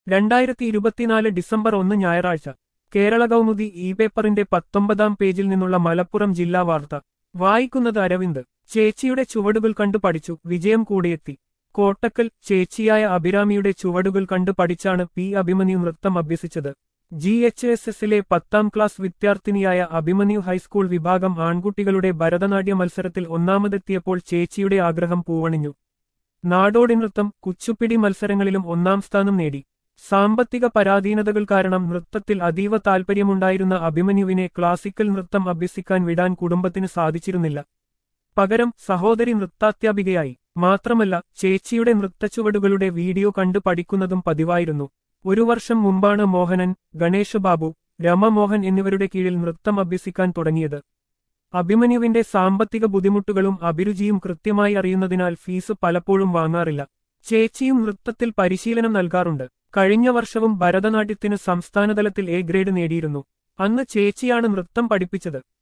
രണ്ടായിരത്തി ഇരുപത്തിനാല് ഡിസംബർ ഒന്ന് ഞായറാഴ്ച കേരള കൗമുദി ഇ പേപ്പറിന്റെ പത്തൊമ്പതാം പേജിൽ നിന്നുള്ള മലപ്പുറം ജില്ലാ വാർത്ത വായിക്കുന്നത് അരവിന്ദ് ചേച്ചിയുടെ ചുവടുകൾ കണ്ടു പഠിച്ചു വിജയം കൂടിയെത്തി കോട്ടക്കൽ ചേച്ചിയായ അഭിരാമിയുടെ ചുവടുകൾ കണ്ടു പഠിച്ചാണ് പി അഭിമന്യു നൃത്തം അഭ്യസിച്ചത് ജി എച്ച് എസ് എസിലെ പത്താം ക്ലാസ് വിദ്യാർത്ഥിനിയായ അഭിമന്യു ഹൈസ്കൂൾ വിഭാഗം ആൺകുട്ടികളുടെ ഭരതനാട്യ മത്സരത്തിൽ ഒന്നാമതെത്തിയപ്പോൾ ചേച്ചിയുടെ ആഗ്രഹം പൂവണിഞ്ഞു നാടോടി നൃത്തം കുച്ചുപ്പിടി മത്സരങ്ങളിലും ഒന്നാം സ്ഥാനം നേടി സാമ്പത്തിക പരാധീനതകൾ കാരണം നൃത്തത്തിൽ അതീവ താൽപ്പര്യമുണ്ടായിരുന്ന അഭിമന്യുവിനെ ക്ലാസിക്കൽ നൃത്തം അഭ്യസിക്കാൻ വിടാൻ കുടുംബത്തിന് സാധിച്ചിരുന്നില്ല പകരം സഹോദരി നൃത്താധ്യാപികയായി മാത്രമല്ല ചേച്ചിയുടെ നൃത്തച്ചുവടുകളുടെ വീഡിയോ കണ്ടു പഠിക്കുന്നതും പതിവായിരുന്നു ഒരു വർഷം മുമ്പാണ് മോഹനൻ ഗണേഷ് ബാബു രമമോഹൻ എന്നിവരുടെ കീഴിൽ നൃത്തം അഭ്യസിക്കാൻ തുടങ്ങിയത് അഭിമന്യുവിന്റെ സാമ്പത്തിക ബുദ്ധിമുട്ടുകളും അഭിരുചിയും കൃത്യമായി അറിയുന്നതിനാൽ ഫീസ് പലപ്പോഴും വാങ്ങാറില്ല ചേച്ചിയും നൃത്തത്തിൽ പരിശീലനം നൽകാറുണ്ട് കഴിഞ്ഞ വർഷവും ഭരതനാട്യത്തിന് സംസ്ഥാനതലത്തിൽ എ ഗ്രേഡ് നേടിയിരുന്നു അന്ന് ചേച്ചിയാണ് നൃത്തം പഠിപ്പിച്ചത്